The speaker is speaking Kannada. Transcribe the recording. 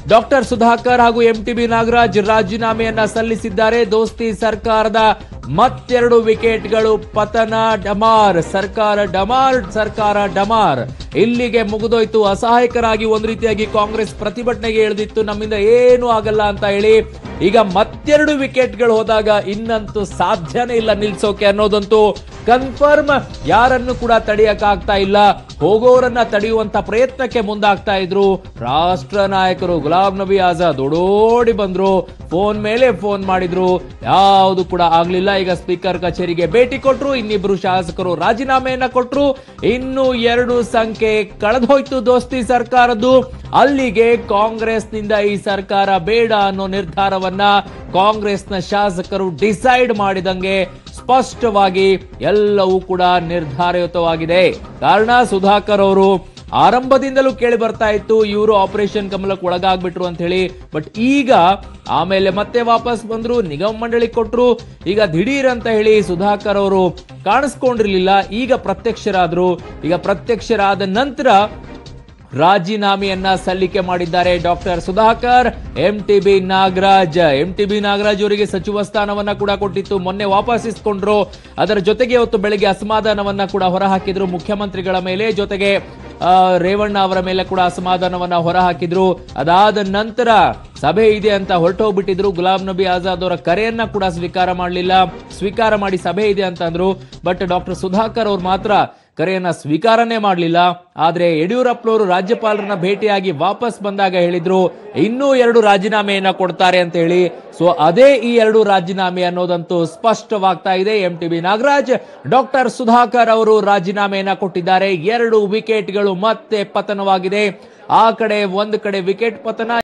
ಡಾಕ್ಟರ್ ಸುಧಾಕರ್ ಹಾಗೂ ಎಂಟಿಬಿ ನಾಗರಾಜ್ ರಾಜೀನಾಮೆಯನ್ನ ಸಲ್ಲಿಸಿದ್ದಾರೆ ದೋಸ್ತಿ ಸರ್ಕಾರದ ಮತ್ತೆರಡು ವಿಕೆಟ್ಗಳು ಪತನ ಡಮಾರ್ ಸರ್ಕಾರ ಡಮಾರ್ ಸರ್ಕಾರ ಡಮಾರ್ ಇಲ್ಲಿಗೆ ಮುಗಿದೋಯ್ತು ಅಸಹಾಯಕರಾಗಿ ಒಂದು ರೀತಿಯಾಗಿ ಕಾಂಗ್ರೆಸ್ ಪ್ರತಿಭಟನೆಗೆ ಇಳಿದಿತ್ತು ನಮ್ಮಿಂದ ಏನು ಆಗಲ್ಲ ಅಂತ ಹೇಳಿ ಈಗ ಮತ್ತೆರಡು ವಿಕೆಟ್ಗಳು ಹೋದಾಗ ಇನ್ನಂತೂ ಸಾಧ್ಯನೇ ಇಲ್ಲ ನಿಲ್ಸೋಕೆ ಅನ್ನೋದಂತೂ ಕನ್ಫರ್ಮ್ ಯಾರನ್ನು ಕೂಡ ತಡೆಯಕ್ಕಾಗ್ತಾ ಇಲ್ಲ ಹೋಗೋರನ್ನ ತಡೆಯುವಂತ ಪ್ರಯತ್ನಕ್ಕೆ ಮುಂದಾಗ್ತಾ ಇದ್ರು ರಾಷ್ಟ್ರ ನಾಯಕರು ಗುಲಾಂ ನಬಿ ಆಜಾದ್ ಓಡೋಡಿ ಬಂದ್ರು ಫೋನ್ ಮೇಲೆ ಫೋನ್ ಮಾಡಿದ್ರು ಯಾವುದು ಕೂಡ ಆಗ್ಲಿಲ್ಲ ಈಗ ಸ್ಪೀಕರ್ ಕಚೇರಿಗೆ ಭೇಟಿ ಕೊಟ್ರು ಇನ್ನಿಬ್ರು ಶಾಸಕರು ರಾಜೀನಾಮೆಯನ್ನ ಕೊಟ್ರು ಇನ್ನು ಎರಡು ಸಂಖ್ಯೆ ಕಳೆದೋಯ್ತು ದೋಸ್ತಿ ಸರ್ಕಾರದ್ದು ಅಲ್ಲಿಗೆ ಕಾಂಗ್ರೆಸ್ನಿಂದ ಈ ಸರ್ಕಾರ ಬೇಡ ಅನ್ನೋ ನಿರ್ಧಾರವನ್ನ ಕಾಂಗ್ರೆಸ್ನ ಶಾಸಕರು ಡಿಸೈಡ್ ಮಾಡಿದಂಗೆ ಸ್ಪಷ್ಟವಾಗಿ ಎಲ್ಲವೂ ಕೂಡ ನಿರ್ಧಾರಯುತವಾಗಿದೆ ಕಾರಣ ಸುಧಾಕರ್ ಅವರು ಆರಂಭದಿಂದಲೂ ಕೇಳಿ ಬರ್ತಾ ಇತ್ತು ಇವರು ಆಪರೇಷನ್ ಕಮಲಕ್ಕೆ ಒಳಗಾಗ್ಬಿಟ್ರು ಅಂತ ಹೇಳಿ ಬಟ್ ಈಗ ಆಮೇಲೆ ಮತ್ತೆ ವಾಪಸ್ ಬಂದ್ರು ನಿಗಮ ಮಂಡಳಿ ಕೊಟ್ರು ಈಗ ದಿಢೀರ್ ಅಂತ ಹೇಳಿ ಸುಧಾಕರ್ ಅವರು ಕಾಣಿಸ್ಕೊಂಡಿರ್ಲಿಲ್ಲ ಈಗ ಪ್ರತ್ಯಕ್ಷರಾದ್ರು ಈಗ ಪ್ರತ್ಯಕ್ಷರಾದ ನಂತರ ರಾಜೀನಾಮೆಯನ್ನ ಸಲ್ಲಿಕೆ ಮಾಡಿದ್ದಾರೆ doctor Sudhakar M T B Nagaraj M T B Nagaraj ಅವರಿಗೆ ಸಚಿವ ಸ್ಥಾನವನ್ನ ಕೂಡ ಕೊಟ್ಟಿತ್ತು ಮೊನ್ನೆ ವಾಪಸ್ ಇಸ್ಕೊಂಡ್ರು ಅದರ ಜೊತೆಗೆ ಇವತ್ತು ಬೆಳಗ್ಗೆ ಅಸಮಾಧಾನವನ್ನ ಕೂಡ ಹೊರಹಾಕಿದ್ರು ಮುಖ್ಯಮಂತ್ರಿಗಳ ಮೇಲೆ ಜೊತೆಗೆ ಆ, ರೇವಣ್ಣ ಅವರ ಮೇಲೆ ಕೂಡ ಅಸಮಾಧಾನವನ್ನ ಹೊರಹಾಕಿದ್ರು ಅದಾದ ನಂತರ ಸಭೆ ಇದೆ ಅಂತ ಹೊರಟೋಗ್ಬಿಟ್ಟಿದ್ರು ಗುಲಾಂ ನಬಿ ಆಜಾದ್ ಅವರ ಕರೆಯನ್ನ ಕೂಡ ಸ್ವೀಕಾರ ಮಾಡಲಿಲ್ಲ ಸ್ವೀಕಾರ ಮಾಡಿ ಸಭೆ ಇದೆ ಅಂತ ಅಂದ್ರು ಬಟ್ ಡಾಕ್ಟರ್ ಸುಧಾಕರ್ ಅವ್ರು ಮಾತ್ರ ಕರೆಯನ್ನ ಸ್ವೀಕಾರನೇ ಮಾಡಲಿಲ್ಲ ಆದ್ರೆ ಯಡಿಯೂರಪ್ಪನವರು ರಾಜ್ಯಪಾಲರನ್ನ ಭೇಟಿಯಾಗಿ ವಾಪಸ್ ಬಂದಾಗ ಹೇಳಿದ್ರು ಇನ್ನೂ ಎರಡು ರಾಜೀನಾಮೆಯನ್ನ ಕೊಡ್ತಾರೆ ಅಂತ ಹೇಳಿ ಸೊ ಅದೇ ಈ ಎರಡು ರಾಜೀನಾಮೆ ಅನ್ನೋದಂತೂ ಸ್ಪಷ್ಟವಾಗ್ತಾ ಇದೆ M T B Nagaraj doctor Sudhakar ಅವರು ರಾಜೀನಾಮೆಯನ್ನ ಕೊಟ್ಟಿದ್ದಾರೆ ಎರಡು ವಿಕೆಟ್ಗಳು ಮತ್ತೆ ಪತನವಾಗಿದೆ ಆ ಕಡೆ ಒಂದು ಕಡೆ ವಿಕೆಟ್ ಪತನ